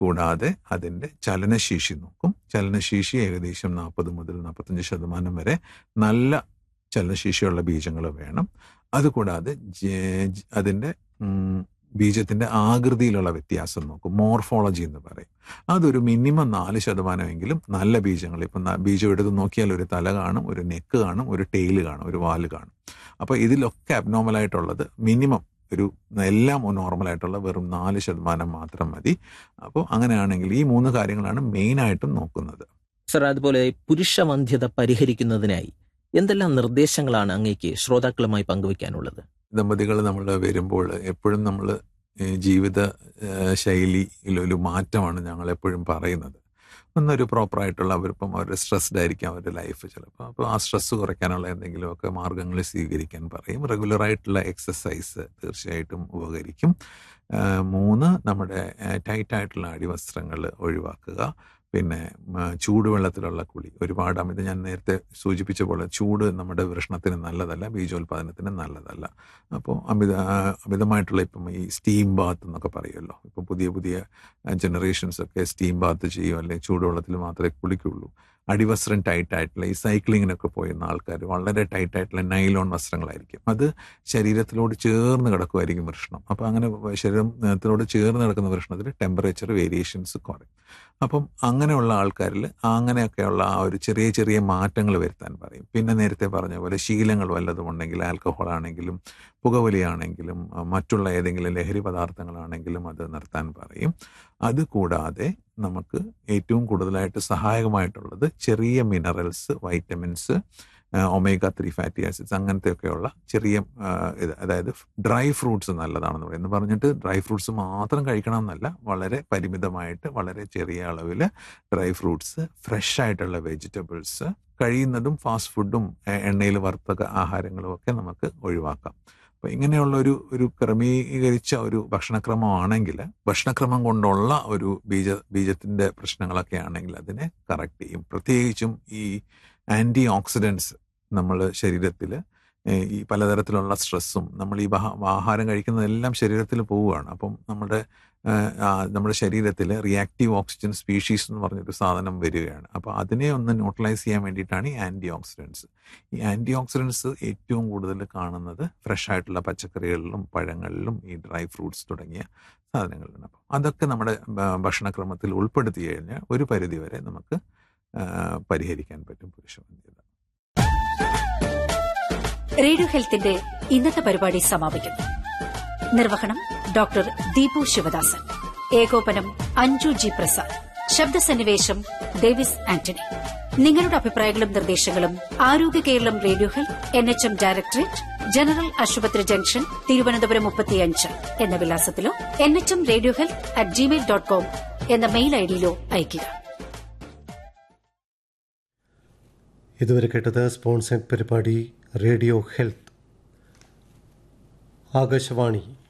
കൂടാതെ അതിൻ്റെ ചലനശേഷി നോക്കും ചലനശേഷി ഏകദേശം നാൽപ്പത് മുതൽ നാൽപ്പത്തഞ്ച് ശതമാനം വരെ നല്ല ചലനശേഷിയുള്ള ബീജങ്ങൾ വേണം അതുകൂടാതെ ജെ- അതിൻ്റെ ഉം, ബീജത്തിന്റെ ആകൃതിയിലുള്ള വ്യത്യാസം നോക്കും മോർഫോളജി എന്ന് പറയും അതൊരു മിനിമം നാല് ശതമാനമെങ്കിലും നല്ല ബീജങ്ങൾ ഇപ്പം ന- ബീജം എടുത്ത് നോക്കിയാൽ ഒരു തല കാണും ഒരു നെക്ക് കാണും ഒരു ടെയില് കാണും ഒരു വാല് കാണും അപ്പോൾ ഇതിലൊക്കെ അബ്നോർമൽ ആയിട്ടുള്ളത് മിനിമം ഒരു എല്ലാം നോർമലായിട്ടുള്ള വെറും നാല് ശതമാനം മാത്രം മതി അപ്പോൾ അങ്ങനെയാണെങ്കിൽ ഈ മൂന്ന് കാര്യങ്ങളാണ് മെയിനായിട്ടും നോക്കുന്നത് സർ അതുപോലെ പുരുഷ വന്ധ്യത പരിഹരിക്കുന്നതിനായി എന്തെല്ലാം നിർദ്ദേശങ്ങളാണ് അങ്ങേക്ക് ശ്രോതാക്കളുമായി പങ്കുവയ്ക്കാനുള്ളത് ദമ്പതികൾ നമ്മൾ വരുമ്പോൾ എപ്പോഴും നമ്മൾ ജീവിത ഏഹ്, ശൈലിയിലൊരു മാറ്റമാണ് ഞങ്ങൾ എപ്പോഴും പറയുന്നത് ഒന്നൊരു പ്രോപ്പറായിട്ടുള്ള അവരിപ്പം അവർ സ്ട്രെസ്ഡ് ആയിരിക്കും അവരുടെ ലൈഫ് ചിലപ്പോൾ അപ്പോൾ ആ സ്ട്രെസ് കുറയ്ക്കാനുള്ള എന്തെങ്കിലുമൊക്കെ മാർഗങ്ങൾ സ്വീകരിക്കാൻ പറയും റെഗുലറായിട്ടുള്ള എക്സസൈസ് തീർച്ചയായിട്ടും ഉപകരിക്കും ഏഹ്, മൂന്ന് നമ്മുടെ ടൈറ്റ് ആയിട്ടുള്ള അടിവസ്ത്രങ്ങൾ ഒഴിവാക്കുക പിന്നെ മ, ചൂടുവെള്ളത്തിലുള്ള കുളി ഒരുപാട് അമിത ഞാൻ നേരത്തെ സൂചിപ്പിച്ച പോലെ ചൂട് നമ്മുടെ വൃഷണത്തിന് നല്ലതല്ല ബീജോത്പാദനത്തിന് നല്ലതല്ല അപ്പോൾ അമിത ആ, അമിതമായിട്ടുള്ള ഇപ്പം ഈ സ്റ്റീം ബാത്ത് എന്നൊക്കെ പറയുമല്ലോ ഇപ്പം പുതിയ പുതിയ ജനറേഷൻസ് ഒക്കെ സ്റ്റീം ബാത്ത് ചെയ്യും അല്ലെങ്കിൽ ചൂടുവെള്ളത്തിൽ മാത്രമേ കുളിക്കുള്ളൂ അടിവസ്ത്രം ടൈറ്റ് ആയിട്ടുള്ള ഈ സൈക്ലിങ്ങിനൊക്കെ പോയിരുന്ന ആൾക്കാർ വളരെ ടൈറ്റ് ആയിട്ടുള്ള നൈലോൺ വസ്ത്രങ്ങളായിരിക്കും അത് ശരീരത്തിലോട് ചേർന്ന് കിടക്കുമായിരിക്കും വൃഷണം അപ്പോൾ അങ്ങനെ ശരീരത്തിലോട് ചേർന്ന് കിടക്കുന്ന വൃഷണത്തിൽ ടെമ്പറേച്ചർ വേരിയേഷൻസ് കുറയും അപ്പം അങ്ങനെയുള്ള ആൾക്കാരിൽ അങ്ങനെയൊക്കെയുള്ള ആ ഒരു ചെറിയ ചെറിയ മാറ്റങ്ങൾ വരുത്താൻ പറയും പിന്നെ നേരത്തെ പറഞ്ഞ പോലെ ശീലങ്ങൾ വല്ലതും ഉണ്ടെങ്കിൽ ആൽക്കഹോൾ ആണെങ്കിലും പുകവലിയാണെങ്കിലും അഹ് മറ്റുള്ള ഏതെങ്കിലും ലഹരി പദാർത്ഥങ്ങളാണെങ്കിലും അത് നിർത്താൻ പറയും അതുകൂടാതെ നമുക്ക് ഏറ്റവും കൂടുതലായിട്ട് സഹായകമായിട്ടുള്ളത് ചെറിയ minerals vitamins omega three fatty acids അങ്ങനത്തെയൊക്കെയുള്ള ചെറിയ ആ, ഇത് അതായത് ഡ്രൈ ഫ്രൂട്ട്സ് നല്ലതാണെന്ന് പറയും എന്ന് പറഞ്ഞിട്ട് ഡ്രൈ ഫ്രൂട്ട്സ് മാത്രം കഴിക്കണം എന്നല്ല വളരെ പരിമിതമായിട്ട് വളരെ ചെറിയ അളവിൽ ഡ്രൈ ഫ്രൂട്ട്സ് ഫ്രഷ് ആയിട്ടുള്ള വെജിറ്റബിൾസ് കഴിയുന്നതും ഫാസ്റ്റ് ഫുഡും എണ്ണയിൽ വറുത്ത ആഹാരങ്ങളും ഒക്കെ നമുക്ക് ഒഴിവാക്കാം അപ്പൊ ഇങ്ങനെയുള്ള ഒരു ഒരു ക്രമീകരിച്ച ഒരു ഭക്ഷണക്രമമാണെങ്കിൽ ഭക്ഷണക്രമം കൊണ്ടുള്ള ഒരു ബീജ ബീജത്തിന്റെ പ്രശ്നങ്ങളൊക്കെ ആണെങ്കിൽ അതിനെ കറക്റ്റ് ചെയ്യും പ്രത്യേകിച്ചും ഈ ആന്റി ഓക്സിഡൻസ് നമ്മൾ ശരീരത്തിൽ ഈ പലതരത്തിലുള്ള സ്ട്രെസ്സും നമ്മൾ ഈ ബഹ- ആഹാരം കഴിക്കുന്നതെല്ലാം ശരീരത്തിൽ പോവുകയാണ് അപ്പം നമ്മുടെ ഏഹ്, ആ, നമ്മുടെ ശരീരത്തിൽ റിയാക്റ്റീവ് ഓക്സിജൻ സ്പീഷീസ് എന്ന് പറഞ്ഞൊരു സാധനം വരികയാണ് അപ്പോൾ അതിനെ ഒന്ന് ന്യൂട്രലൈസ് ചെയ്യാൻ വേണ്ടിയിട്ടാണ് ഈ ആന്റി ഓക്സിഡൻസ് ഈ ആന്റി ഓക്സിഡൻസ് ഏറ്റവും കൂടുതൽ കാണുന്നത് ഫ്രഷ് ആയിട്ടുള്ള പച്ചക്കറികളിലും പഴങ്ങളിലും ഈ ഡ്രൈ ഫ്രൂട്ട്സ് തുടങ്ങിയ സാധനങ്ങളിലാണ് അപ്പം അതൊക്കെ നമ്മുടെ ഭ- ഭക്ഷണക്രമത്തിൽ ഉൾപ്പെടുത്തി കഴിഞ്ഞാൽ ഒരു പരിധി വരെ നമുക്ക് ആ, പരിഹരിക്കാൻ പറ്റും പുരുഷവന്ധ്യത റേഡിയോ ഹെൽത്തിന്റെ ഇന്നത്തെ പരിപാടി സമാപിക്കുന്നു നിർവഹണം ഡോക്ടർ ദീപു ശിവദാസൻ ഏകോപനം അഞ്ജു ജി പ്രസാദ് ശബ്ദസന്നിവേശം ഡേവിസ് ആന്റണി നിങ്ങളുടെ അഭിപ്രായങ്ങളും നിർദ്ദേശങ്ങളും Arogya Keralam radio health N H M directorate general ആശുപത്രി ജംഗ്ഷൻ തിരുവനന്തപുരം മുപ്പത്തിയഞ്ച് എന്ന വിലാസത്തിലോ N H M radio health at Gmail dot com എന്ന മെയിൽ ഐഡിയിലോ അയയ്ക്കുക ഇതുവരെ കേട്ടത് സ്പോൺസേഡ് പരിപാടി റേഡിയോ ഹെൽത്ത് ആകാശവാണി